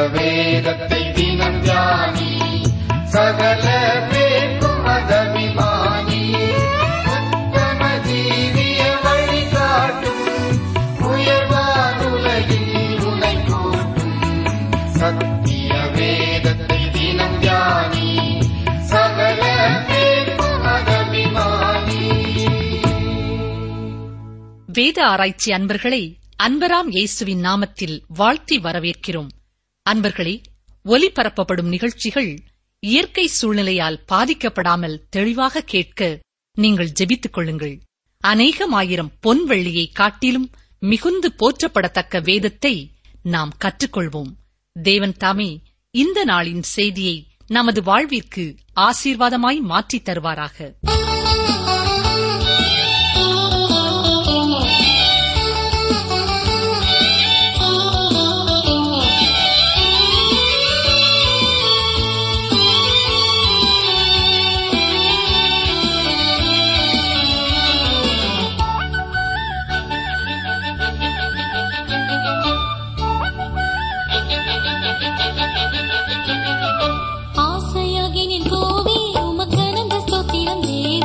வேதத்தை தினம் தியானி சகல பேர்க்கும் அதபிமானி உத்தம ஜீவிய வழிகாட்டும் உயர்வானுலகில் உனை கூட்டும் சத்திய வேதத்தை தினம் தியானி சகல பேர்க்கும் அதபிமானி வேத ஆராய்ச்சி அன்பர்களை அன்பராம் இயேசுவின் நாமத்தில் வாழ்த்தி வரவேற்கிறோம் அன்பர்களே ஒலிபரப்பப்படும் நிகழ்ச்சிகள் இயற்கை சூழ்நிலையால் பாதிக்கப்படாமல் தெளிவாக கேட்க நீங்கள் ஜெபித்துக் கொள்ளுங்கள் அநேகமாயிரம் பொன் வெள்ளியை காட்டிலும் மிகுந்து போற்றப்படத்தக்க வேதத்தை நாம் கற்றுக்கொள்வோம் தேவன் தாமே இந்த நாளின் செய்தியை நமது வாழ்விற்கு ஆசீர்வாதமாய் மாற்றித் தருவாராக ஆசையாகி நின் கோவே உமக்கனந்த ஸ்தோத்திரம் தேவ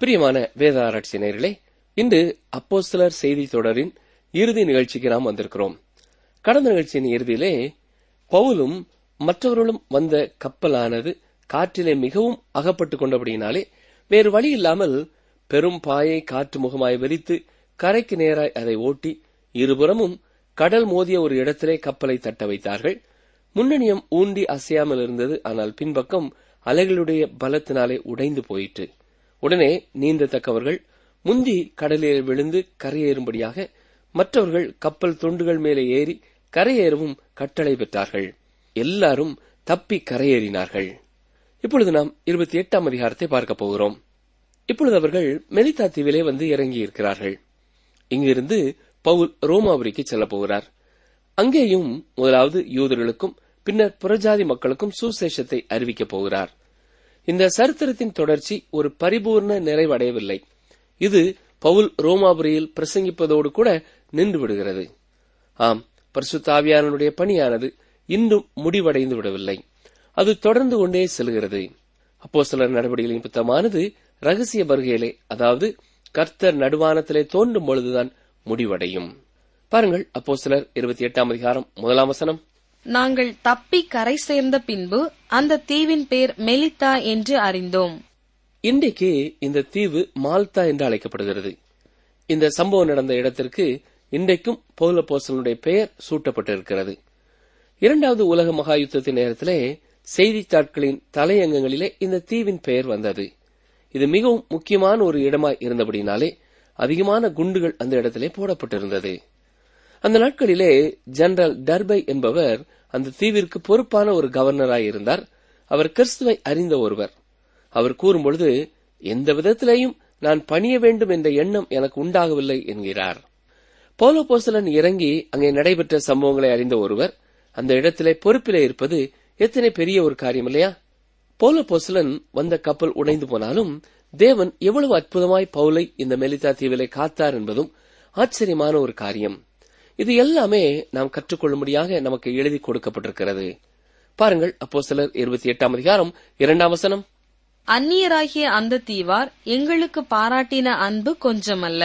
பிரியமான வேத ஆராய்ச்சி நேயர்களே இன்று அப்போஸ்தலர் செய்தி தொடரின் இறுதி நிகழ்ச்சிக்கு நாம் வந்திருக்கிறோம் கடந்த நிகழ்ச்சியின் இறுதியிலே பவுலும் மற்றவர்களும் வந்த கப்பலானது காற்றிலே மிகவும் அகப்பட்டுக் கொண்டபடியினாலே வேறு வழி இல்லாமல் பெரும் பாயை காற்று முகமாய் விரித்து கரைக்கு நேராய் அதை ஓட்டி இருபுறமும் கடல் மோதிய ஒரு இடத்திலே கப்பலை தட்ட வைத்தார்கள் முன்னணியம் ஊண்டி அசையாமல் இருந்தது ஆனால் பின்பக்கம் அலைகளுடைய பலத்தினாலே உடைந்து போயிற்று உடனே நீந்தத்தக்கவர்கள் முந்தி கடலில் விழுந்து கரையேறும்படியாக மற்றவர்கள் கப்பல் துண்டுகள் மேலே ஏறி கரையேறவும் கட்டளை பெற்றார்கள் எல்லாரும் தப்பி கரையேறினார்கள் இப்பொழுது நாம் இருபத்தி எட்டாம் அதிகாரத்தை பார்க்க போகிறோம் இப்பொழுது அவர்கள் மெலிதா தீவிலே வந்து இறங்கி இருக்கிறார்கள் இங்கிருந்து பவுல் ரோமாபுரிக்கு செல்ல போகிறார் அங்கேயும் முதலாவது யூதர்களுக்கும் பின்னர் புறஜாதி மக்களுக்கும் சுசேஷத்தை அறிவிக்கப் போகிறார் இந்த சரித்திரத்தின் தொடர்ச்சி ஒரு பரிபூர்ண நிறைவடையவில்லை இது பவுல் ரோமாபுரியில் பிரசங்கிப்பதோடு கூட நின்று விடுகிறது ஆம் பரிசுத்தாவியானுடைய பணியானது இன்னும் முடிவடைந்து விடவில்லை அது தொடர்ந்து கொண்டே செல்கிறது அப்போ சிலர் நடவடிக்கைகளின் புத்தகமானது ரகசிய வருகையிலே அதாவது கர்த்தர் நடுவானத்திலே தோன்றும் பொழுதுதான் முடிவடையும் பாருங்கள் அப்போ சிலர் இருபத்தி எட்டாம் அதிகாரம் முதலாம் வசனம் நாங்கள் தப்பி கரை சேர்ந்த பின்பு அந்த தீவின் பேர் மெலித்தா என்று அறிந்தோம் இன்றைக்கு இந்த தீவு மால்தா என்று அழைக்கப்படுகிறது இந்த சம்பவம் நடந்த இடத்திற்கு இன்றைக்கும் பௌலப்போசனுடைய பெயர் சூட்டப்பட்டிருக்கிறது இரண்டாவது உலக மகா யுத்தத்தின் நேரத்திலே செய்தித்தாட்களின் தலையங்கங்களிலே இந்த தீவின் பெயர் வந்தது இது மிகவும் முக்கியமான ஒரு இடமாய் இருந்தபடினாலே அதிகமான குண்டுகள் அந்த இடத்திலே போடப்பட்டிருந்தது அந்த நாட்களிலே ஜெனரல் டர்பை என்பவர் அந்த தீவிற்கு பொறுப்பான ஒரு கவர்னராய் இருந்தார் அவர் கிறிஸ்துவை அறிந்த ஒருவர் அவர் கூறும்பொழுது எந்த விதத்திலேயும் நான் பணிய வேண்டும் என்ற எண்ணம் எனக்கு உண்டாகவில்லை என்கிறார் போலோ போசலன் இறங்கி அங்கே நடைபெற்ற சம்பவங்களை அறிந்த ஒருவர் அந்த இடத்திலே பொறுப்பிலே இருப்பது எத்தனை பெரிய ஒரு காரியம் இல்லையா போலோ போசலன் வந்த கப்பல் உடைந்து போனாலும் தேவன் எவ்வளவு அற்புதமாய் பவுலை இந்த மெலிதா தீவிலை காத்தார் என்பதும் ஆச்சரியமான ஒரு காரியம் இது எல்லாமே நாம் கற்றுக்கொள்ளும்படியாக நமக்கு எழுதி கொடுக்கப்பட்டிருக்கிறது பாருங்கள் அப்போ சிலர் இருபத்தி எட்டாம் அதிகாரம் இரண்டாம் வசனம் அந்நியராகிய அந்த தீவார் எங்களுக்கு பாராட்டின அன்பு கொஞ்சமல்ல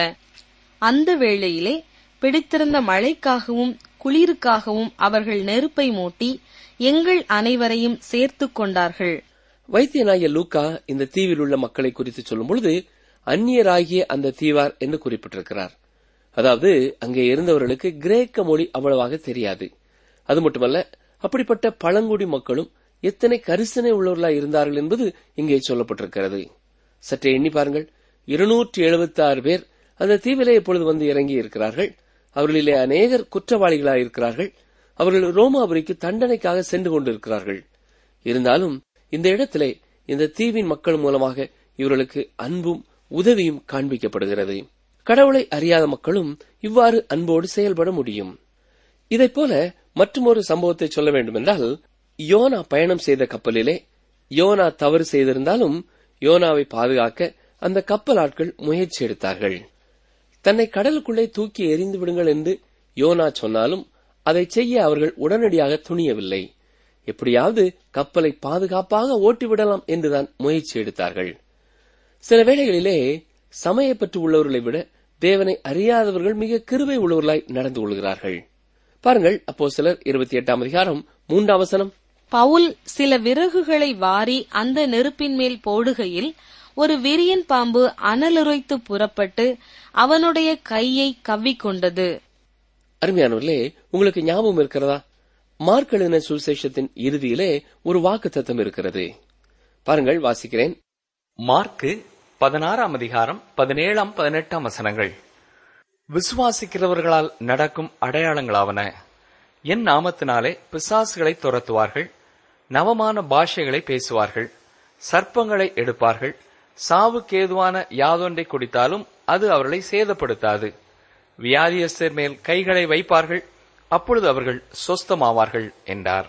அந்த வேளையிலே பிடித்திருந்த மழைக்காகவும் குளிருக்காகவும் அவர்கள் நெருப்பை மூட்டி எங்கள் அனைவரையும் சேர்த்துக் கொண்டார்கள் வைத்தியனாகிய லூக்கா இந்த தீவில் உள்ள மக்களை குறித்து சொல்லும் பொழுது அந்நியராகிய அந்த தீவார் என்று குறிப்பிட்டிருக்கிறார் அதாவது அங்கே இருந்தவர்களுக்கு கிரேக்க மொழி அவ்வளவாக தெரியாது அது மட்டுமல்ல அப்படிப்பட்ட பழங்குடி மக்களும் எத்தனை கரிசனை உள்ளவர்களாய் இருந்தார்கள் என்பது இங்கே சொல்லப்பட்டிருக்கிறது சற்றே எண்ணி பாருங்கள் இருநூற்றி எழுபத்தி ஆறு பேர் அந்த தீவிலே இப்பொழுது வந்து இறங்கி இருக்கிறார்கள் அவர்களிலே அநேகர் குற்றவாளிகளாய் இருக்கிறார்கள் அவர்கள் ரோமாபுரிக்கு தண்டனைக்காக சென்று கொண்டிருக்கிறார்கள் இருந்தாலும் இந்த இடத்திலே இந்த தீவின் மக்கள் மூலமாக இவர்களுக்கு அன்பும் உதவியும் காண்பிக்கப்படுகிறது கடவுளை அறியாத மக்களும் இவ்வாறு அன்போடு செயல்பட முடியும் இதைப் போல மற்றொரு சம்பவத்தை சொல்ல வேண்டுமென்றால் யோனா பயணம் செய்த கப்பலிலே யோனா தவறு செய்திருந்தாலும் யோனாவை பாதுகாக்க அந்த கப்பல் ஆட்கள் முயற்சி எடுத்தார்கள் தன்னை கடலுக்குள்ளே தூக்கி எறிந்து விடுங்கள் என்று யோனா சொன்னாலும் அதை செய்ய அவர்கள் உடனடியாக துணியவில்லை எப்படியாவது கப்பலை பாதுகாப்பாக ஓட்டிவிடலாம் என்றுதான் முயற்சி எடுத்தார்கள் சில வேளைகளிலே சமயப்பற்று உள்ளவர்களை விட தேவனை அறியாதவர்கள் மிக கிருபை உள்ளவர்களாய் நடந்து கொள்கிறார்கள் பாருங்கள் அப்போ சிலர் இருபத்தி எட்டாம் அதிகாரம் மூன்றாம் வசனம் பவுல் சில விறகுகளை வாரி அந்த நெருப்பின் மேல் போடுகையில் ஒரு விரியன் பாம்பு அனலுரைத்து புறப்பட்டு அவனுடைய கையை கவ்விக்கொண்டது அருமையானவர்களே உங்களுக்கு ஞாபகம் இருக்கிறதா மார்க் எழுதின சுவிசேஷத்தின் இறுதியிலே ஒரு வாக்கு தத்தம் இருக்கிறது பாருங்கள் வாசிக்கிறேன் மார்க்கு பதினாறாம் அதிகாரம் பதினேழாம் பதினெட்டாம் வசனங்கள் விசுவாசிக்கிறவர்களால் நடக்கும் அடையாளங்களாவன என் நாமத்தினாலே பிசாசுகளை துரத்துவார்கள் நவமான பாஷைகளை பேசுவார்கள் சர்ப்பங்களை எடுப்பார்கள் சாவுக்கேதுவான யாதொன்றை குடித்தாலும் அது அவர்களை சேதப்படுத்தாது வியாதியஸ்தர் மேல் கைகளை வைப்பார்கள் அப்பொழுது அவர்கள் சொஸ்தமாவார்கள் என்றார்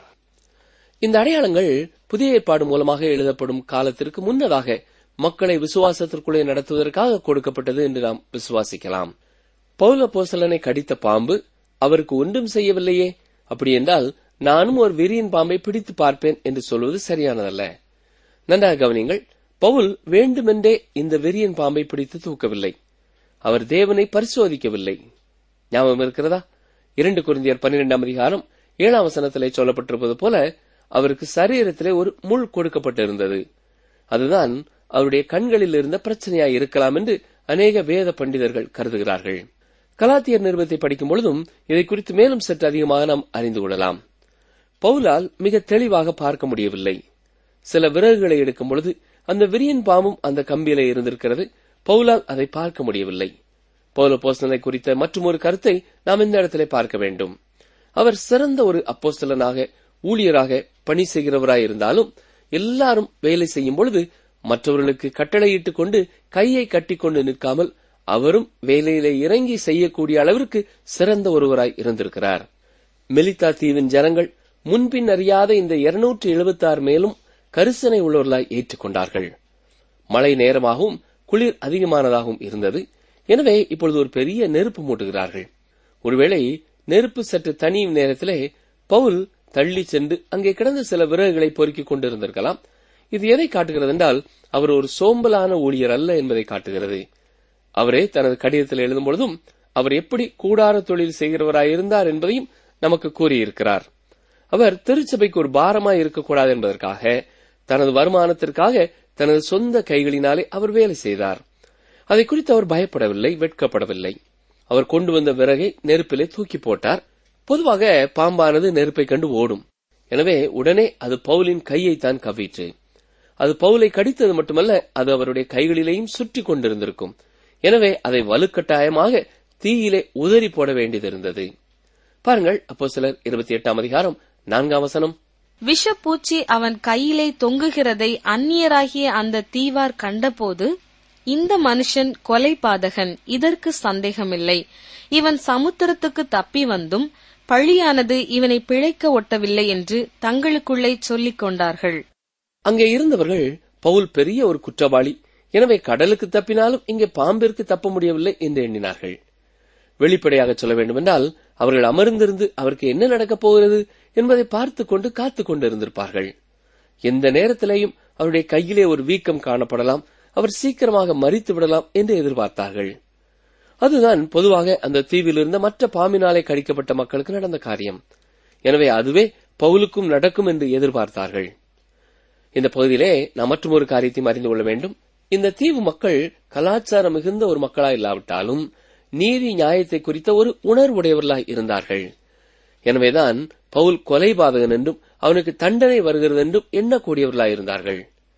இந்த அடையாளங்கள் புதிய ஏற்பாடு மூலமாக எழுதப்படும் காலத்திற்கு முன்னதாக மக்களை விசுவாசத்திற்குள்ளே நடத்துவதற்காக கொடுக்கப்பட்டது என்று நாம் விசுவாசிக்கலாம் பௌல போசலனை கடித்த பாம்பு அவருக்கு ஒன்றும் செய்யவில்லையே அப்படி என்றால் நானும் ஒரு விரியின் பாம்பை பிடித்து பார்ப்பேன் என்று சொல்வது சரியானதல்ல நன்றாக கவனிங்கள் பவுல் வேண்டுமென்றே இந்த வெறியன் பாம்பை பிடித்து தூக்கவில்லை அவர் தேவனை பரிசோதிக்கவில்லை ஞாபகம் இருக்கிறதா இரண்டு குருந்தியர் பன்னிரெண்டாம் அதிகாரம் ஏழாம் வசனத்திலே சொல்லப்பட்டிருப்பது போல அவருக்கு சரீரத்திலே ஒரு முள் கொடுக்கப்பட்டிருந்தது அதுதான் அவருடைய கண்களில் இருந்த பிரச்சனையாய் இருக்கலாம் என்று அநேக வேத பண்டிதர்கள் கருதுகிறார்கள் கலாத்தியர் நிருபத்தை படிக்கும் பொழுதும் இதை குறித்து மேலும் சற்று அதிகமாக நாம் அறிந்து கொள்ளலாம் பவுலால் மிக தெளிவாக பார்க்க முடியவில்லை சில விறகுகளை எடுக்கும் பொழுது அந்த விரியன் பாம்பும் அந்த கம்பியிலே இருந்திருக்கிறது பவுலால் அதை பார்க்க முடியவில்லை பவுல போஸ்தலை குறித்த மற்றும் ஒரு கருத்தை நாம் இந்த இடத்திலே பார்க்க வேண்டும் அவர் சிறந்த ஒரு அப்போஸ்தலனாக ஊழியராக பணி செய்கிறவராய் இருந்தாலும் எல்லாரும் வேலை செய்யும் பொழுது மற்றவர்களுக்கு கட்டளையிட்டுக் கொண்டு கையை கட்டிக்கொண்டு நிற்காமல் அவரும் வேலையிலே இறங்கி செய்யக்கூடிய அளவிற்கு சிறந்த ஒருவராய் இருந்திருக்கிறார் மெலிதா தீவின் ஜனங்கள் முன்பின் அறியாத இந்த இருநூற்று எழுபத்தி ஆறு மேலும் கரிசனை உள்ளவர்களாய் ஏற்றுக்கொண்டார்கள் மழை நேரமாகவும் குளிர் அதிகமானதாகவும் இருந்தது எனவே இப்பொழுது ஒரு பெரிய நெருப்பு மூட்டுகிறார்கள் ஒருவேளை நெருப்பு சற்று தனியும் நேரத்திலே பவுல் தள்ளி சென்று அங்கே கிடந்த சில விறகுகளை பொறுக்கிக் கொண்டிருந்திருக்கலாம் இது எதை காட்டுகிறது என்றால் அவர் ஒரு சோம்பலான ஊழியர் அல்ல என்பதை காட்டுகிறது அவரே தனது கடிதத்தில் எழுதும் பொழுதும் அவர் எப்படி கூடார தொழில் செய்கிறவராயிருந்தார் என்பதையும் நமக்கு கூறியிருக்கிறார் அவர் திருச்சபைக்கு ஒரு பாரமாய் இருக்கக்கூடாது என்பதற்காக தனது வருமானத்திற்காக தனது சொந்த கைகளினாலே அவர் வேலை செய்தார் அதை குறித்து அவர் பயப்படவில்லை வெட்கப்படவில்லை அவர் கொண்டு வந்த விறகை நெருப்பிலே தூக்கி போட்டார் பொதுவாக பாம்பானது நெருப்பை கண்டு ஓடும் எனவே உடனே அது பவுலின் கையை தான் கவ்விற்று அது பவுலை கடித்தது மட்டுமல்ல அது அவருடைய கைகளிலேயும் சுற்றி கொண்டிருந்திருக்கும் எனவே அதை வலுக்கட்டாயமாக தீயிலே உதறி போட வேண்டியதிருந்தது பாருங்கள் அப்போ சிலர் இருபத்தி எட்டாம் அதிகாரம் நான்காம் வசனம் விஷப்பூச்சி அவன் கையிலே தொங்குகிறதை அந்நியராகிய அந்த தீவார் கண்டபோது இந்த மனுஷன் கொலைபாதகன் இதற்கு சந்தேகமில்லை இவன் சமுத்திரத்துக்கு தப்பி வந்தும் பழியானது இவனை பிழைக்க ஒட்டவில்லை என்று தங்களுக்குள்ளே சொல்லிக் கொண்டார்கள் அங்கே இருந்தவர்கள் பவுல் பெரிய ஒரு குற்றவாளி எனவே கடலுக்கு தப்பினாலும் இங்கே பாம்பிற்கு தப்ப முடியவில்லை என்று எண்ணினார்கள் வெளிப்படையாக சொல்ல வேண்டுமென்றால் அவர்கள் அமர்ந்திருந்து அவருக்கு என்ன நடக்கப் போகிறது என்பதை பார்த்துக் கொண்டு காத்துக் கொண்டு இருந்திருப்பார்கள் எந்த நேரத்திலேயும் அவருடைய கையிலே ஒரு வீக்கம் காணப்படலாம் அவர் சீக்கிரமாக மறித்து விடலாம் என்று எதிர்பார்த்தார்கள் அதுதான் பொதுவாக அந்த தீவில் இருந்த மற்ற பாம்பினாலே கடிக்கப்பட்ட மக்களுக்கு நடந்த காரியம் எனவே அதுவே பவுலுக்கும் நடக்கும் என்று எதிர்பார்த்தார்கள் இந்த பகுதியிலே நாம் மற்றும் ஒரு காரியத்தையும் அறிந்து கொள்ள வேண்டும் இந்த தீவு மக்கள் கலாச்சாரம் மிகுந்த ஒரு மக்களாய் இல்லாவிட்டாலும் நீதி நியாயத்தை குறித்த ஒரு உணர்வுடையவர்களாய் இருந்தார்கள் எனவேதான் பவுல் கொலைபாதகன் என்றும் அவனுக்கு தண்டனை வருகிறது என்றும் எண்ணக்கூடியவர்களாய் இருந்தார்கள்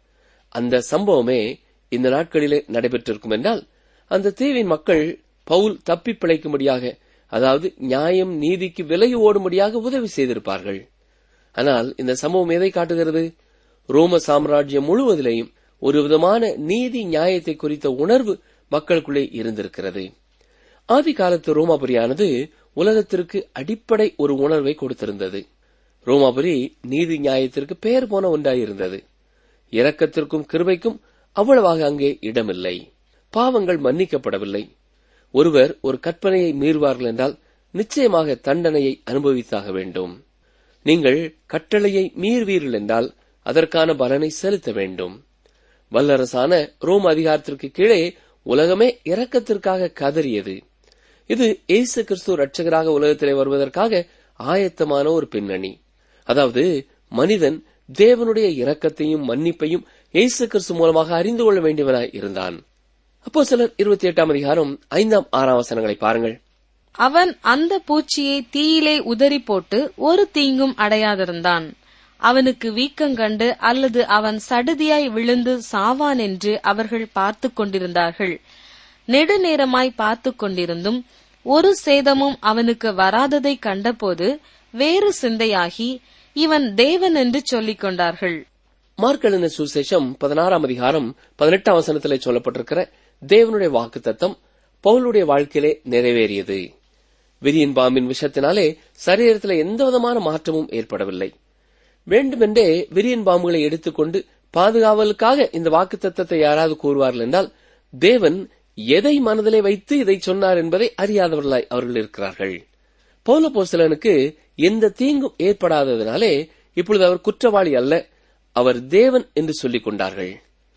அந்த சம்பவமே இந்த நாட்களிலே நடைபெற்றிருக்கும் என்றால் அந்த தீவின் மக்கள் பவுல் தப்பி பிழைக்கும்படியாக அதாவது நியாயம் நீதிக்கு விலகி ஓடும்படியாக உதவி செய்திருப்பார்கள் ஆனால் இந்த சம்பவம் எதை காட்டுகிறது ரோம சாம்ராஜ்யம் முழுவதிலேயும் ஒரு விதமான நீதி நியாயத்தை குறித்த உணர்வு மக்களுக்குள்ளே இருந்திருக்கிறது ஆதி காலத்து ரோமாபுரியானது உலகத்திற்கு அடிப்படை ஒரு உணர்வை கொடுத்திருந்தது ரோமாபுரி நீதி நியாயத்திற்கு பெயர் போன ஒன்றாயிருந்தது இரக்கத்திற்கும் கிருபைக்கும் அவ்வளவாக அங்கே இடமில்லை பாவங்கள் மன்னிக்கப்படவில்லை ஒருவர் ஒரு கற்பனையை மீறுவார்கள் என்றால் நிச்சயமாக தண்டனையை அனுபவித்தாக வேண்டும் நீங்கள் கட்டளையை மீறுவீர்கள் என்றால் அதற்கான பலனை செலுத்த வேண்டும் வல்லரசான ரோம் அதிகாரத்திற்கு கீழே உலகமே இரக்கத்திற்காக கதறியது இது இயேசு கிறிஸ்து ரட்சகராக உலகத்திலே வருவதற்காக ஆயத்தமான ஒரு பின்னணி அதாவது மனிதன் தேவனுடைய இரக்கத்தையும் மன்னிப்பையும் இயேசு கிறிஸ்து மூலமாக அறிந்து கொள்ள வேண்டியவனாய் இருந்தான் அப்போ சிலர் இருபத்தி எட்டாம் அதிகாரம் ஐந்தாம் ஆறாம் வசனங்களை பாருங்கள் அவன் அந்த பூச்சியை தீயிலே உதறி போட்டு ஒரு தீங்கும் அடையாதிருந்தான் அவனுக்கு வீக்கங்கண்டு அல்லது அவன் சடுதியாய் விழுந்து சாவான் என்று அவர்கள் பார்த்துக் கொண்டிருந்தார்கள் நெடுநேரமாய் பார்த்துக் கொண்டிருந்தும் ஒரு சேதமும் அவனுக்கு வராததை கண்டபோது வேறு சிந்தையாகி இவன் தேவன் என்று சொல்லிக் கொண்டார்கள் மார்க் எழுதின சுசேஷம் பதினாறாம் அதிகாரம் பதினெட்டாம் வசனத்திலே சொல்லப்பட்டிருக்கிற தேவனுடைய வாக்கு தத்தம் பவுலுடைய வாழ்க்கையிலே நிறைவேறியது விரியன் பாம்பின் விஷத்தினாலே சரீரத்தில் எந்த விதமான மாற்றமும் ஏற்படவில்லை வேண்டுமென்றே விரியன் பாம்புகளை எடுத்துக்கொண்டு பாதுகாவலுக்காக இந்த வாக்கு தத்தத்தை யாராவது கூறுவார்கள் என்றால் தேவன் எதை மனதிலே வைத்து இதை சொன்னார் என்பதை அறியாதவர்களாய் அவர்கள் இருக்கிறார்கள் பௌல போஸ்தலனுக்கு எந்த தீங்கும் ஏற்படாததினாலே இப்பொழுது அவர் குற்றவாளி அல்ல அவர் தேவன் என்று சொல்லிக் கொண்டார்கள்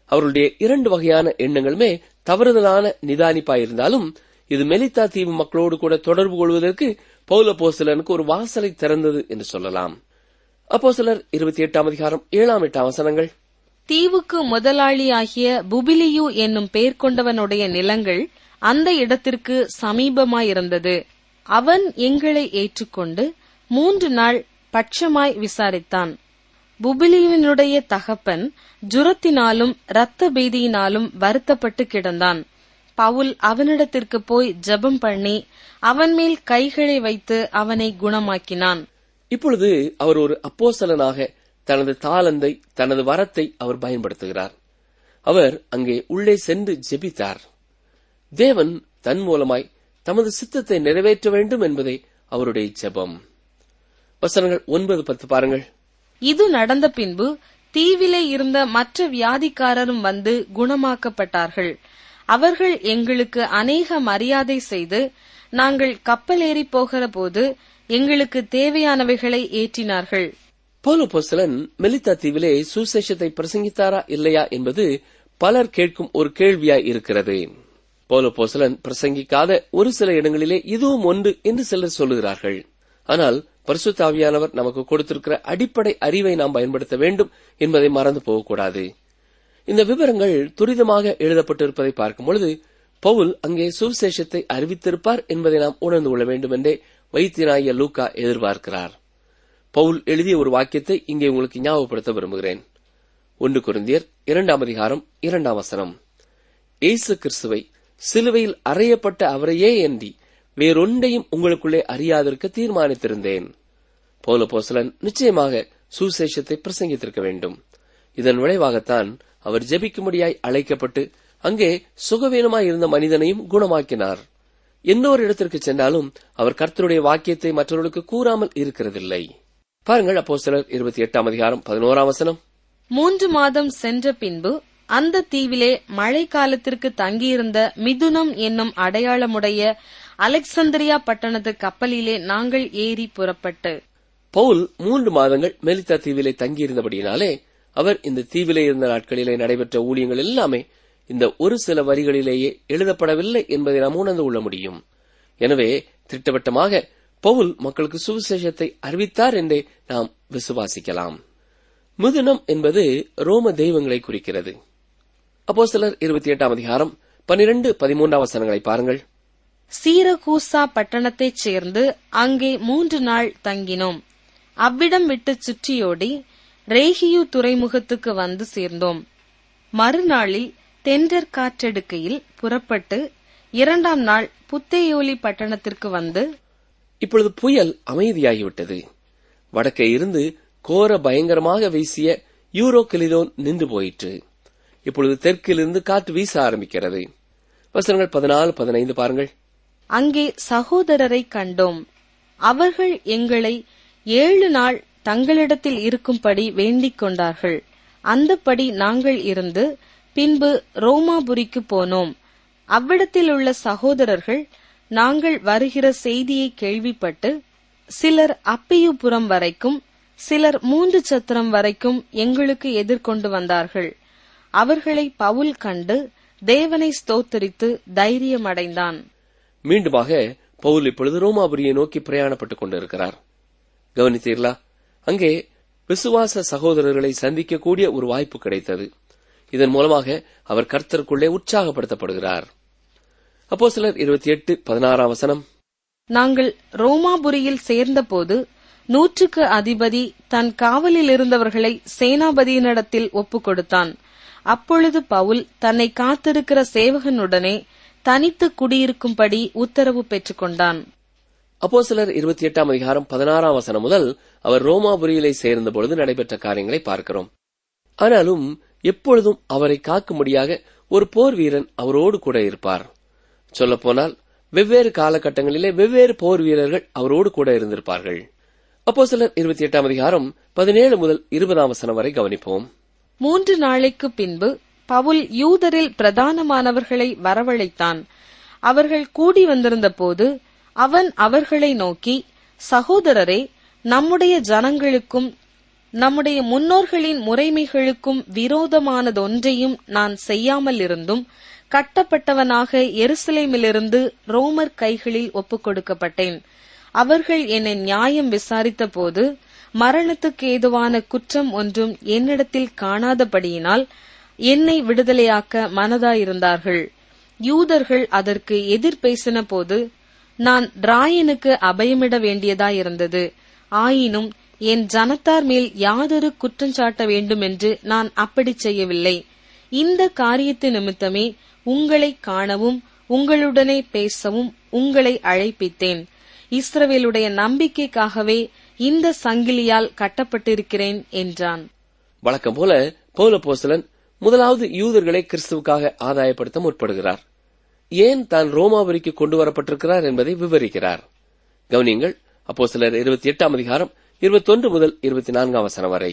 அவர்களுடைய இரண்டு வகையான எண்ணங்களுமே தவறுதலான நிதானிப்பாயிருந்தாலும் இது மெலித்தா தீவு மக்களோடு கூட தொடர்பு கொள்வதற்கு பௌல போஸ்தலனுக்கு ஒரு வாசலை திறந்தது என்று சொல்லலாம் அப்போ சிலர் இருபத்தி எட்டாம் அதிகாரம் ஏழாம் எட்டாம் வசனங்கள் தீவுக்கு முதலாளியாகிய புபிலியு என்னும் பெயர் கொண்டவனுடைய நிலங்கள் அந்த இடத்திற்கு சமீபமாயிருந்தது அவன் எங்களை ஏற்றுக்கொண்டு மூன்று நாள் பட்சமாய் விசாரித்தான் புபிலியுவினுடைய தகப்பன் ஜுரத்தினாலும் இரத்த பீதியினாலும் வருத்தப்பட்டு கிடந்தான் பவுல் அவனிடத்திற்கு போய் ஜெபம் பண்ணி அவன் மேல் கைகளை வைத்து அவனை குணமாக்கினான் இப்பொழுது அவர் ஒரு அப்போஸ்தலனாக தனது தாளந்தை தனது வரத்தை அவர் பயன்படுத்துகிறார் அவர் அங்கே உள்ளே சென்று ஜெபித்தார் தேவன் தன் மூலமாய் தமது சித்தத்தை நிறைவேற்ற வேண்டும் என்பதே அவருடைய ஜெபம் வசனங்கள் ஒன்பது பத்து பாருங்கள் இது நடந்த பின்பு தீவிலே இருந்த மற்ற வியாதிக்காரரும் வந்து குணமாக்கப்பட்டார்கள் அவர்கள் எங்களுக்கு அநேக மரியாதை செய்து நாங்கள் கப்பலேறி போகிற போது எங்களுக்கு தேவையானவைகளை ஏற்றினார்கள் பௌலோபோஸ்தலன் மெலித்தா தீவிலே சுசேஷத்தை பிரசங்கித்தாரா இல்லையா என்பது பலர் கேட்கும் ஒரு கேள்வியாய் இருக்கிறது பௌலோபோஸ்தலன் பிரசங்கிக்காத ஒரு சில இடங்களிலே இதுவும் ஒன்று என்று சிலர் சொல்லுகிறார்கள் ஆனால் பரிசுத்தாவியானவர் நமக்கு கொடுத்திருக்கிற அடிப்படை அறிவை நாம் பயன்படுத்த வேண்டும் என்பதை மறந்து போகக்கூடாது இந்த விவரங்கள் துரிதமாக எழுதப்பட்டிருப்பதை பார்க்கும் பொழுது பவுல் அங்கே சுவிசேஷத்தை அறிவித்திருப்பார் என்பதை நாம் உணர்ந்து கொள்ள வேண்டும் என்றே வைத்தியனாகிய லூக்கா எதிர்பார்க்கிறார் பவுல் எழுதிய ஒரு வாக்கியத்தை இங்கே உங்களுக்கு ஞாபகப்படுத்த விரும்புகிறேன் ஒன்று குருந்தியர் இரண்டாம் அதிகாரம் இரண்டாம் வசனம் இயேசு கிறிஸ்துவை சிலுவையில் அறையப்பட்ட அவரையே ஏந்தி வேறொன்றையும் உங்களுக்குள்ளே அறியாதிருக்க தீர்மானித்திருந்தேன் பௌல போசலன் நிச்சயமாக சுசேஷத்தை பிரசங்கித்திருக்க வேண்டும் இதன் விளைவாகத்தான் அவர் ஜெபிக்கும்படியாய் அழைக்கப்பட்டு அங்கே சுகவீனமாய் இருந்த மனிதனையும் குணமாக்கினார் எந்த ஒரு இடத்திற்கு சென்றாலும் அவர் கர்த்தருடைய வாக்கியத்தை மற்றவர்களுக்கு கூறாமல் இருக்கிறதில்லை பாருங்கள் அப்போ சிலர் இருபத்தி எட்டாம் அதிகாரம் பதினோராம் வசனம் மூன்று மாதம் சென்ற பின்பு அந்த தீவிலே மழை காலத்திற்கு தங்கியிருந்த மிதுனம் என்னும் அடையாளமுடைய அலெக்சந்திரியா பட்டணத்து கப்பலிலே நாங்கள் ஏறி புறப்பட்டு பவுல் மூன்று மாதங்கள் மெலித்தா தீவிலே தங்கியிருந்தபடியினாலே அவர் இந்த தீவிலே இருந்த நாட்களிலே நடைபெற்ற ஊழியங்கள் எல்லாமே இந்த ஒரு சில வரிகளிலேயே எழுதப்படவில்லை என்பதை நாம் உணர்ந்து கொள்ள முடியும் எனவே திட்டவட்டமாக பவுல் மக்களுக்கு சுவிசேஷத்தை அறிவித்தார் என்றே நாம் விசுவாசிக்கலாம் மிதுனம் என்பது ரோம தெய்வங்களை குறிக்கிறது அப்போ சிலர் இருபத்தி எட்டாம் அதிகாரம் பனிரெண்டு பதிமூன்றாம் வசனங்களை பாருங்கள் சீரகூசா பட்டணத்தைச் சேர்ந்து அங்கே மூன்று நாள் தங்கினோம் அவ்விடம் விட்டு சுற்றியோடி ரேகியு துறைமுகத்துக்கு வந்து சேர்ந்தோம் மறுநாளில் தென்றற் காற்றெடுக்கையில் புறப்பட்டு இரண்டாம் நாள் புத்தேயோலி பட்டணத்திற்கு வந்து இப்பொழுது புயல் அமைதியாகிவிட்டது வடக்கே இருந்து கோர பயங்கரமாக வீசிய யூரோ கிளிதோன் நின்று போயிற்று இப்பொழுது தெற்கிலிருந்து காற்று வீச ஆரம்பிக்கிறது வசனங்கள் பதினாலு பதினைந்து பாருங்கள் அங்கே சகோதரரை கண்டோம் அவர்கள் எங்களை ஏழு நாள் தங்களிடத்தில் இருக்கும்படி வேண்டிக் கொண்டார்கள் அந்தப்படி நாங்கள் இருந்து பின்பு ரோமாபுரிக்கு போனோம் அவ்விடத்தில் உள்ள சகோதரர்கள் நாங்கள் வருகிற செய்தியை கேள்விப்பட்டு சிலர் அப்பியுபுரம் வரைக்கும் சிலர் மூன்று சத்திரம் வரைக்கும் எங்களுக்கு எதிர்கொண்டு வந்தார்கள் அவர்களை பவுல் கண்டு தேவனை ஸ்தோத்தரித்து தைரியமடைந்தான் மீண்டுமாக பவுல் இப்பொழுது ரோமாபுரியை நோக்கி பிரயாணப்பட்டுக் கொண்டிருக்கிறார் கவனித்தீர்களா அங்கே விசுவாச சகோதரர்களை சந்திக்கக்கூடிய ஒரு வாய்ப்பு கிடைத்தது இதன் மூலமாக அவர் கர்த்தருக்குள்ளே உற்சாகப்படுத்தப்படுகிறார் அப்போ சிலர் இருபத்தி எட்டு பதினாறாம் வசனம் நாங்கள் ரோமாபுரியில் சேர்ந்தபோது நூற்றுக்கு அதிபதி தன் காவலில் இருந்தவர்களை சேனாபதியினிடத்தில் ஒப்புக் கொடுத்தான் அப்பொழுது பவுல் தன்னை காத்திருக்கிற சேவகனுடனே தனித்து குடியிருக்கும்படி உத்தரவு பெற்றுக்கொண்டான் அப்போ சிலர் இருபத்தி எட்டாம் அதிகாரம் பதினாறாம் வசனம் முதல் அவர் ரோமாபுரியிலே சேர்ந்த பொழுது நடைபெற்ற காரியங்களை பார்க்கிறோம் ஆனாலும் எப்பொழுதும் அவரை காக்கும்படியாக ஒரு போர் வீரன் அவரோடு கூட இருப்பார் சொல்லப்போனால் வெவ்வேறு காலகட்டங்களிலே வெவ்வேறு போர் வீரர்கள் அவரோடு கூட இருந்திருப்பார்கள் அப்போ சிலர் இருபத்தி எட்டாம் அதிகாரம் பதினேழு முதல் இருபதாம் வசனம் வரை கவனிப்போம் மூன்று நாளைக்கு பின்பு பவுல் யூதரில் பிரதானமானவர்களை வரவழைத்தான் அவர்கள் கூடி வந்திருந்தபோது அவன் அவர்களை நோக்கி சகோதரரே நம்முடைய ஜனங்களுக்கும் நம்முடைய முன்னோர்களின் முறைமைகளுக்கும் விரோதமானதொன்றையும் நான் செய்யாமல் இருந்தும் கட்டப்பட்டவனாக எருசலேமிலிருந்து ரோமர் கைகளில் ஒப்புக் கொடுக்கப்பட்டேன் அவர்கள் என்னை நியாயம் விசாரித்தபோது மரணத்துக்கு ஏதுவான குற்றம் ஒன்றும் என்னிடத்தில் காணாதபடியினால் என்னை விடுதலையாக்க மனதாயிருந்தார்கள் யூதர்கள் அதற்கு எதிர் பேசின போது நான் ராயனுக்கு அபயமிட வேண்டியதாயிருந்தது ஆயினும் என் ஜனத்தார் மேல் யாதொரு குற்றஞ்சாட்ட வேண்டும் என்று நான் அப்படி செய்யவில்லை இந்த காரியத்து நிமித்தமே உங்களை காணவும் உங்களுடனே பேசவும் உங்களை அழைப்பித்தேன் இஸ்ரவேலுடைய நம்பிக்கைக்காகவே இந்த சங்கிலியால் கட்டப்பட்டிருக்கிறேன் என்றான் வழக்கம் போல பௌலப்போஸ்தலன் முதலாவது யூதர்களை கிறிஸ்துவுக்காக ஆதாயப்படுத்த முற்படுகிறார் ஏன் தான் ரோமாபுரிக்கு கொண்டு வரப்பட்டிருக்கிறார் என்பதை விவரிக்கிறார் கவனியங்கள் அப்போ சிலர் இருபத்தி எட்டாம் அதிகாரம் இருபத்தொன்று முதல் இருபத்தி நான்காம் வசனம் வரை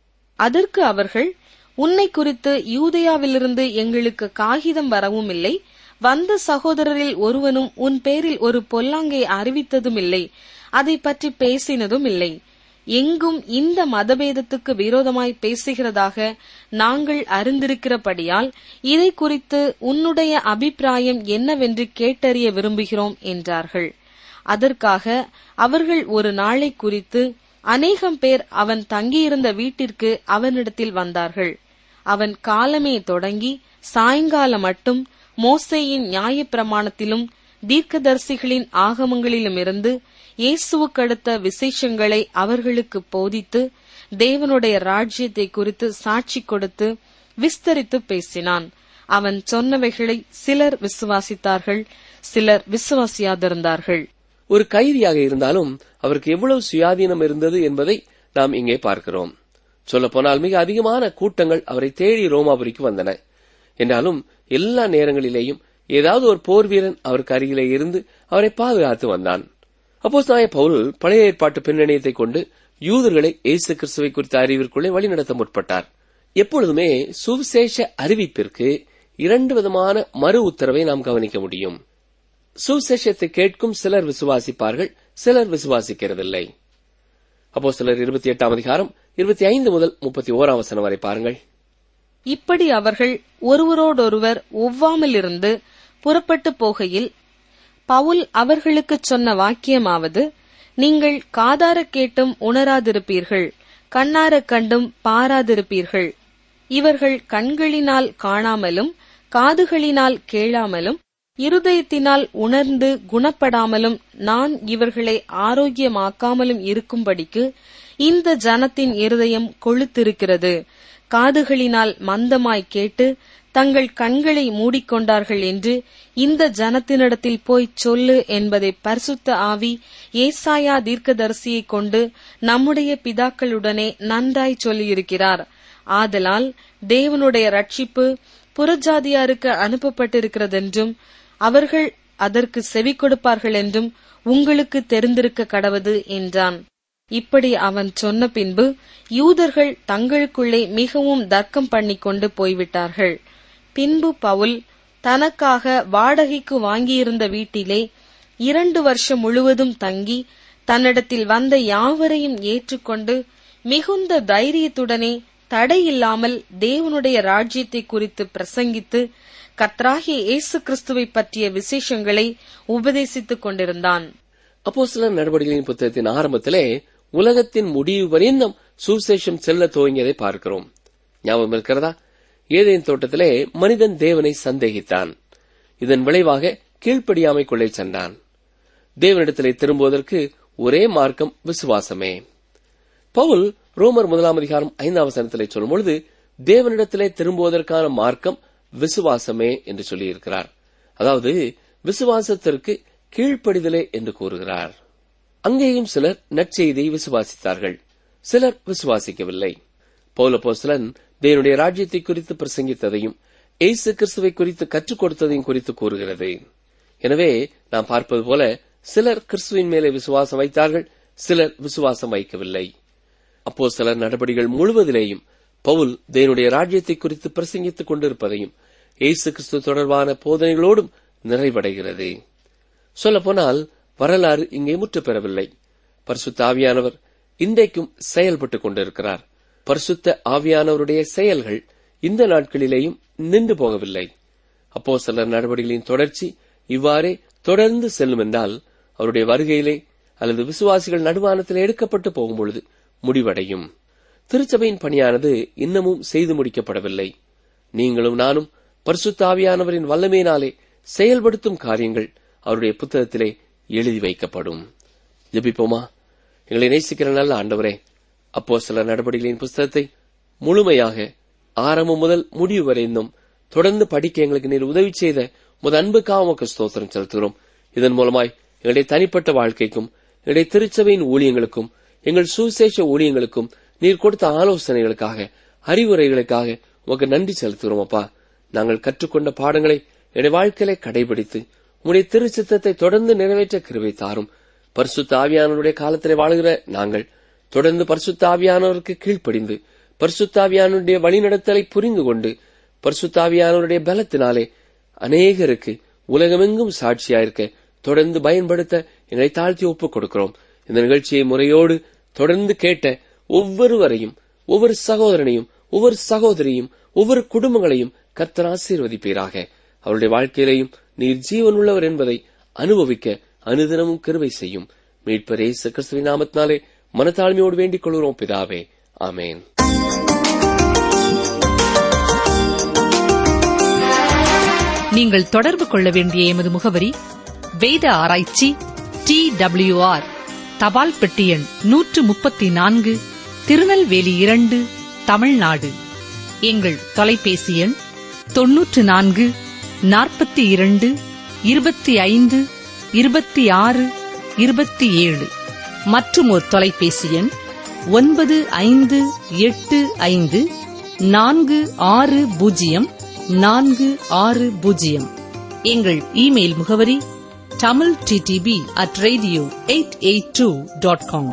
அதற்கு அவர்கள் உன்னை குறித்து யூதேயாவிலிருந்து எங்களுக்கு காகிதம் வரவும் இல்லை வந்த சகோதரரில் ஒருவனும் உன் பேரில் ஒரு பொல்லாங்கை அறிவித்ததும் இல்லை அதை பற்றி பேசினதும் இல்லை எங்கும் இந்த மதபேதத்துக்கு விரோதமாய் பேசுகிறதாக நாங்கள் அறிந்திருக்கிறபடியால் இதை குறித்து உன்னுடைய அபிப்பிராயம் என்னவென்று கேட்டறிய விரும்புகிறோம் என்றார்கள் அதற்காக அவர்கள் ஒரு நாளை குறித்து அநேகம் பேர் அவன் தங்கியிருந்த வீட்டிற்கு அவனிடத்தில் வந்தார்கள் அவன் காலமே தொடங்கி சாயங்காலம் மட்டும் மோசேயின் நியாயப்பிரமாணத்திலும் தீர்க்கதரிசிகளின் ஆகமங்களிலுமிருந்து இயேசுவுக்கடுத்த விசேஷங்களை அவர்களுக்கு போதித்து தேவனுடைய ராஜ்யத்தை குறித்து சாட்சி கொடுத்து விஸ்தரித்து பேசினான் அவன் சொன்னவைகளை சிலர் விசுவாசித்தார்கள் சிலர் விசுவாசியாதிருந்தார்கள் ஒரு கைதியாக இருந்தாலும் அவருக்கு எவ்வளவு சுயாதீனம் இருந்தது என்பதை நாம் இங்கே பார்க்கிறோம் சொல்லப்போனால் மிக அதிகமான கூட்டங்கள் அவரை தேடி ரோமாபுரிக்கு வந்தன என்றாலும் எல்லா நேரங்களிலேயும் ஏதாவது ஒரு போர் வீரன் அவருக்கு அருகிலே இருந்து அவரை பாதுகாத்து வந்தான் அப்போ நாய பவுல் பழைய ஏற்பாட்டு பின்னணியத்தை கொண்டு யூதர்களை இயேசு கிறிஸ்துவை குறித்த அறிவிற்குள்ளே வழிநடத்த முற்பட்டார் எப்பொழுதுமே சுவிசேஷ அறிவிப்பிற்கு இரண்டு விதமான மறு உத்தரவை நாம் கவனிக்க முடியும் சுவிசேஷத்தை கேட்கும் சிலர் விசுவாசிப்பார்கள் சிலர் விசுவாசிக்கிறதில்லை அப்போ சிலர் இருபத்தி எட்டாம் அதிகாரம் இருபத்தி ஐந்து முதல் முப்பத்தி ஓராம் வசனம் வரை பாருங்கள் இப்படி அவர்கள் ஒருவரோடொருவர் ஒவ்வாமலிருந்து புறப்பட்டு போகையில் பவுல் அவர்களுக்குச் சொன்ன வாக்கியமாவது நீங்கள் காதார கேட்டும் உணராதிருப்பீர்கள் கண்ணார கண்டும் பாராதிருப்பீர்கள் இவர்கள் கண்களினால் காணாமலும் காதுகளினால் கேளாமலும் இருதயத்தினால் உணர்ந்து குணப்படாமலும் நான் இவர்களை ஆரோக்கியமாக்காமலும் இருக்கும்படிக்கு இந்த ஜனத்தின் இருதயம் கொழுத்திருக்கிறது காதுகளினால் மந்தமாய் கேட்டு தங்கள் கண்களை மூடிக்கொண்டார்கள் என்று இந்த ஜனத்தினிடத்தில் போய்ச் சொல்லு என்பதை பரிசுத்த ஆவி ஏசாயா தீர்க்கதரிசியைக் கொண்டு நம்முடைய பிதாக்களுடனே நன்றாய் சொல்லியிருக்கிறார் ஆதலால் தேவனுடைய ரட்சிப்பு புறஜாதியாருக்கு அனுப்பப்பட்டிருக்கிறதென்றும் அவர்கள் அதற்கு செவி கொடுப்பார்கள் என்றும் உங்களுக்கு தெரிந்திருக்க கடவது என்றான் இப்படி அவன் சொன்ன பின்பு யூதர்கள் தங்களுக்குள்ளே மிகவும் தர்க்கம் பண்ணிக்கொண்டு போய்விட்டார்கள் பின்பு பவுல் தனக்காக வாடகைக்கு வாங்கியிருந்த வீட்டிலே இரண்டு வருஷம் முழுவதும் தங்கி தன்னிடத்தில் வந்த யாவரையும் ஏற்றுக்கொண்டு மிகுந்த தைரியத்துடனே தடையில்லாமல் தேவனுடைய ராஜ்யத்தை குறித்து பிரசங்கித்து கர்த்தராகிய இயேசு கிறிஸ்துவை பற்றிய விசேஷங்களை உபதேசித்துக் கொண்டிருந்தான் அப்போ சிலர் நடவடிக்கைகளின் புத்தகத்தின் ஆரம்பத்திலே உலகத்தின் முடிவு வரையும் சுவிசேஷம் செல்ல துவங்கியதை பார்க்கிறோம் ஞாபகம் இருக்கிறதா ஏதேன் தோட்டத்திலே மனிதன் தேவனை சந்தேகித்தான் இதன் விளைவாக கீழ்ப்படியாமைக்குள்ளே சென்றான் தேவனிடத்திலே திரும்புவதற்கு ஒரே மார்க்கம் விசுவாசமே பவுல் ரோமர் முதலாம் அதிகாரம் ஐந்தாம் வசனத்திலே சொல்லும் பொழுது தேவனிடத்திலே திரும்புவதற்கான மார்க்கம் விசுவாசமே என்று சொல்லியிருக்கிறார் அதாவது விசுவாசத்திற்கு கீழ்ப்படிதலே என்று கூறுகிறார் அங்கேயும் சிலர் நற்செய்தியை விசுவாசித்தார்கள் சிலர் விசுவாசிக்கவில்லை பௌலபோஸ்தலன் தேவனுடைய ராஜ்யத்தை குறித்து பிரசங்கித்ததையும் ஏசு கிறிஸ்துவை குறித்து கற்றுக் கொடுத்ததையும் குறித்து கூறுகிறது எனவே நாம் பார்ப்பது போல சிலர் கிறிஸ்துவின் மேலே விசுவாசம் வைத்தார்கள் சிலர் விசுவாசம் வைக்கவில்லை அப்போ சிலர் நடவடிக்கைகள் முழுவதிலேயும் பவுல் தேவனுடைய ராஜ்யத்தை குறித்து பிரசங்கித்துக் கொண்டிருப்பதையும் இயேசு கிறிஸ்து தொடர்பான போதனைகளோடும் நிறைவடைகிறது சொல்லப்போனால் வரலாறு இங்கே முற்று பெறவில்லை பரிசுத்த ஆவியானவர் இன்றைக்கும் செயல்பட்டுக் கொண்டிருக்கிறார் பரிசுத்த ஆவியானவருடைய செயல்கள் இந்த நாட்களிலேயும் நின்று போகவில்லை அப்போ சிலர் நடவடிக்கைகளின் தொடர்ச்சி இவ்வாறே தொடர்ந்து செல்லும் என்றால் அவருடைய வருகையிலே அல்லது விசுவாசிகள் நடுவானத்தில் எடுக்கப்பட்டு போகும்பொழுது முடிவடையும் திருச்சபையின் பணியானது இன்னமும் செய்து முடிக்கப்படவில்லை நீங்களும் நானும் பரிசுத்த ஆவியானவரின் வல்லமையினாலே செயல்படுத்தும் காரியங்கள் அவருடைய புத்தகத்திலே எழுதி வைக்கப்படும் ஜெபிப்போமா எங்களை நேசிக்கிற நல்ல ஆண்டவரே அப்போ சில நடவடிக்கைகளின் புஸ்தகத்தை முழுமையாக ஆரம்பம் முதல் முடிவு வரை இன்னும் தொடர்ந்து படிக்க எங்களுக்கு நீர் உதவி செய்த முத அன்புக்காக உமக்கு ஸ்தோத்திரம் செலுத்துகிறோம் இதன் மூலமாய் எங்களுடைய தனிப்பட்ட வாழ்க்கைக்கும் எங்களுடைய திருச்சபையின் ஊழியங்களுக்கும் எங்கள் சுசேஷ ஊழியங்களுக்கும் நீர் கொடுத்த ஆலோசனைகளுக்காக அறிவுரைகளுக்காக உமக்கு நன்றி செலுத்துகிறோம் அப்பா நாங்கள் கற்றுக்கொண்ட பாடங்களை என்னுடைய வாழ்க்கையிலே கடைபிடித்து உம்முடைய திருச்சித்தத்தை தொடர்ந்து நிறைவேற்ற கிருவை தாரும் பரிசுத்த ஆவியானவருடைய காலத்திலே வாழ்கிற நாங்கள் தொடர்ந்து பரிசுத்த ஆவியானவருக்கு கீழ்ப்படிந்து பரிசுத்த ஆவியானவருடைய வழிநடத்தலை புரிந்து கொண்டு பரிசுத்த ஆவியானவருடைய பலத்தினாலே அநேகருக்கு உலகமெங்கும் சாட்சியாயிருக்க தொடர்ந்து பயன்படுத்த எங்களை தாழ்த்தி ஒப்புக் கொடுக்கிறோம் இந்த நிகழ்ச்சியை முறையோடு தொடர்ந்து கேட்ட ஒவ்வொருவரையும் ஒவ்வொரு சகோதரனையும் ஒவ்வொரு சகோதரியும் ஒவ்வொரு குடும்பங்களையும் கர்த்தர் ஆசீர்வதிப்பீராக அவருடைய வாழ்க்கையிலேயும் நீர் ஜீவன் உள்ளவர் என்பதை அனுபவிக்க அனுதினமும் கிருபை செய்யும் மீட்பர் இயேசு கிறிஸ்துவின் நாமத்தினாலே மனத்தாழ்மையோடு வேண்டிக் கொள்கிறோம் பிதாவே ஆமென் நீங்கள் தொடர்பு கொள்ள வேண்டிய எமது முகவரி வேத ஆராய்ச்சி டி ஆர் தபால் பெட்டி எண் நூற்று முப்பத்தி நான்கு திருநெல்வேலி இரண்டு தமிழ்நாடு எங்கள் தொலைபேசி எண் தொன்னூற்று நான்கு நாற்பத்தி இரண்டு இருபத்தி ஐந்து இருபத்தி ஆறு இருபத்தி ஏழு மற்றும் ஒரு தொலைபேசி எண் ஒன்பது ஐந்து எட்டு ஐந்து நான்கு ஆறு பூஜ்ஜியம் நான்கு ஆறு பூஜ்ஜியம் எங்கள் இமெயில் முகவரி Tamil DTP at radio eight eight two dot com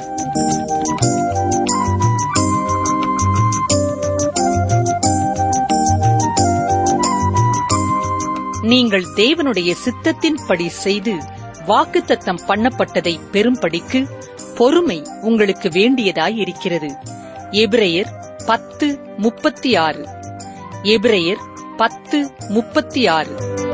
நீங்கள் தேவனுடைய சித்தத்தின்படி செய்து வாக்குத்தத்தம் பண்ணப்பட்டதை பெறும்படிக்கு பொறுமை உங்களுக்கு வேண்டியதாயிருக்கிறது எபிரெயர் பத்து முப்பத்தி ஆறு எபிரெயர் பத்து முப்பத்தி ஆறு